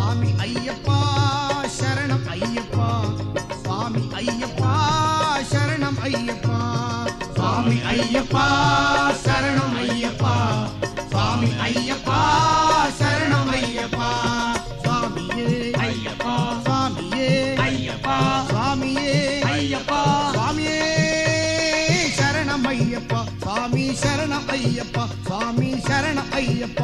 స్వామి అయ్యప్ప శరణం అయ్యప్ప స్వామి అయ్యప్ప శరణం అయ్యప్ప స్వామి అయ్యప్ప శరణం అయ్యప్ప స్వామి అయ్యప్ప శరణం అయ్యప్ప స్వామియే అయ్యప్ప స్వామియే అయ్యప్ప స్వామియే అయ్యప్ప స్వామియే శరణం అయ్యప్ప స్వామి శరణం అయ్యప్ప స్వామి శరణం అయ్యప్ప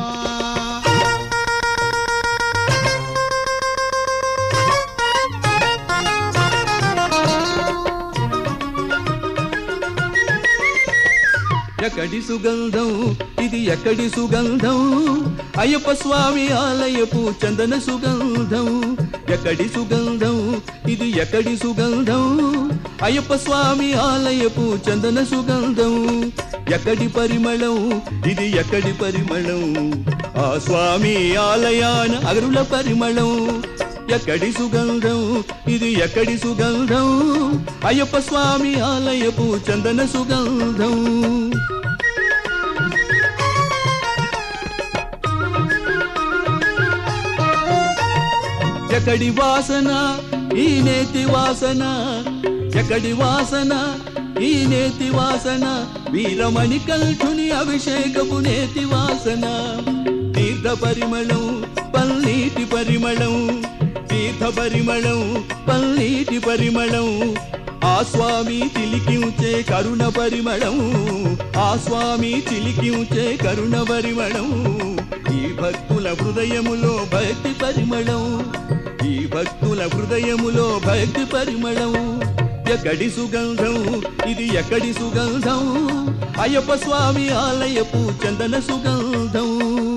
ఎక్కడి సుగంధం ఇది ఎక్కడి సుగంధం అయ్యప్ప స్వామి ఆలయపు చందన సుగంధం ఎక్కడి సుగంధం ఇది ఎక్కడి సుగంధం అయ్యప్ప స్వామి ఆలయపు చందన సుగంధం ఎక్కడి పరిమళం ఇది ఎక్కడి పరిమళం ఆ స్వామి ఆలయాన అగరుల పరిమళం ఎక్కడి సుగంధం ఇది ఎక్కడి సుగంధం అయ్యప్ప స్వామి ఆలయపు చందన సుగంధం ఎక్కడి వాసన ఈ నేతి వాసన ఎక్కడి వాసన ఈ నేతి వాసన వీరమణి కంఠుని అభిషేకపు నేతి వాసన తీర్థ పరిమళం పల్లీటి పరిమళం తీర్థ పరిమళం పల్లీటి పరిమళం ఆ స్వామి చిలికించే కరుణ పరిమళం ఆ స్వామి చిలికించే కరుణ పరిమళం ఈ భక్తుల హృదయములో భక్తి పరిమళం ఈ భక్తుల హృదయములో భక్తి పరిమళం ఎక్కడి సుగంధం ఇది ఎక్కడి సుగంధం అయ్యప్ప స్వామి ఆలయపు చందన సుగంధం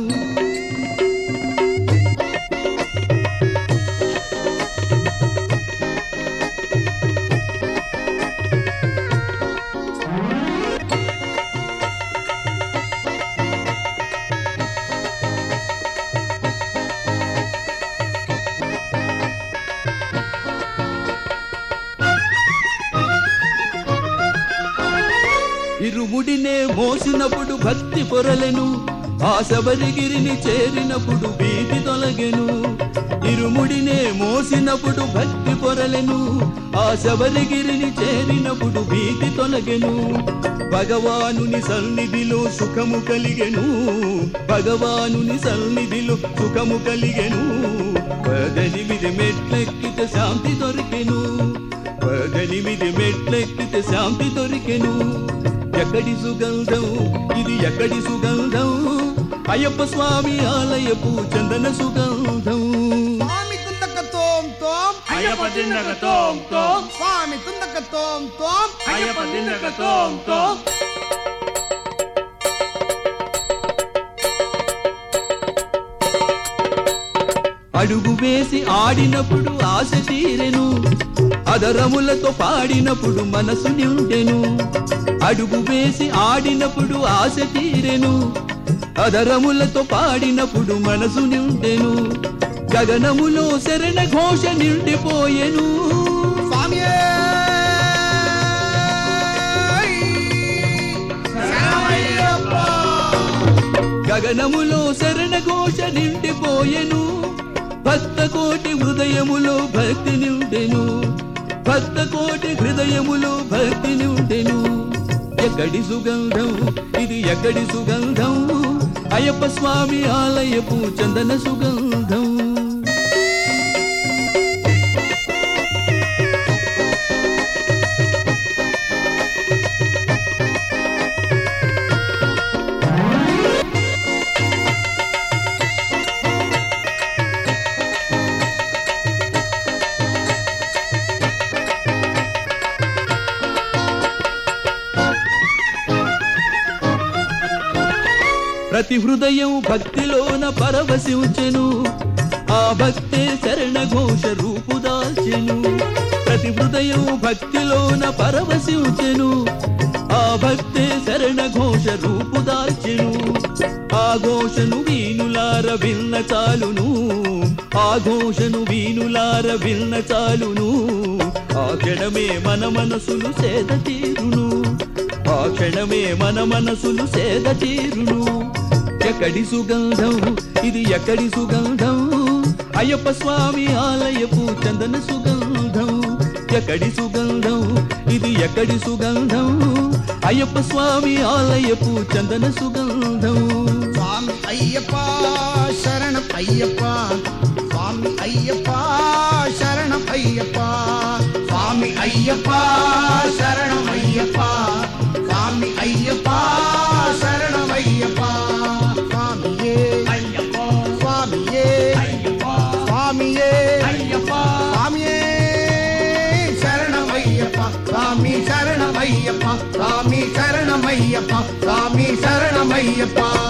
ఇరుముడినే మోసినప్పుడు భక్తి పొరలెను ఆ శబరిగిరిని చేరినప్పుడు భీతి తొలగెను ఇరుముడినే మోసినప్పుడు భక్తి పొరలెను ఆ శబరిగిరిని చేరినప్పుడు భీతి తొలగెను భగవానుని సన్నిధిలో సుఖము కలిగెను భగవానుని సన్నిధిలో సుఖము కలిగెను పదనిమిది మెట్లెక్కితే శాంతి దొరికెను పదనిమిది మెట్లెక్కితే శాంతి దొరికెను ఎక్కడి సుగంధం ఇది ఎక్కడి సుగంధం అయ్యప్ప స్వామి ఆలయపు చందన సుగంధం స్వామి తుందక తోం తోం అయ్యప్ప దిందక తోం తోం స్వామి తుందక తోం తోం అయ్యప్ప దిందక తోం తోం అడుగు వేసి ఆడినప్పుడు ఆశ తీరెను అదరములతో పాడినప్పుడు మనసు నిండెను అడుగు వేసి ఆడినప్పుడు ఆశ తీరెను అదరములతో పాడినప్పుడు మనసు నిండెను గగనములో శరణ ఘోష నిండిపోయెను స్వామియే శరణమయ్యప్ప గగనములో శరణ ఘోష నిండిపోయెను భక్త కోటి హృదయములో భక్తి నిండెను భక్త కోటి హృదయములో భక్తి నిండెను ఎక్కడి సుగంధం ఇది ఎక్కడి సుగంధం అయ్యప్ప స్వామి ఆలయపు చందన సుగంధం ప్రతి హృదయం భక్తిలోన పరవశించెను ఆ భక్తే శరణ ఘోష రూపుదాల్చెను ప్రతి హృదయం భక్తిలోన పరవశించెను ఆ భక్తే శరణ ఘోష రూపుదాల్చెను ఆ ఘోషను వీనులార విన్న చాలును ఆ ఘోషను వీనులార విన్న చాలును ఆ క్షణమే మన మనసులు సేద తీరును ఆ క్షణమే మన మనసులు సేద తీరును ఎక్కడి సుగంధం ఇది ఎక్కడి సుగంధం అయ్యప్ప స్వామి ఆలయపు చందన సుగంధం ఎక్కడి సుగంధం ఇది ఎక్కడి సుగంధం అయ్యప్ప స్వామి ఆలయపు చందన సుగంధం స్వామి అయ్యప్ప శరణం అయ్యప్ప స్వామి అయ్యప్ప శరణం అయ్యప్ప స్వామి అయ్యప్ప శరణం అయ్యప్ప స్వామి అయ్యప్ప శరణం అయ్యప్ప స్వామియే అయ్యప్ప స్వామియే అయ్యప్ప స్వామియే అయ్యప్ప స్వామియే శరణమయ్యప్ప స్వామి శరణమయ్యప్ప స్వామి శరణమయ్యప్ప స్వామి శరణమయ్యప్ప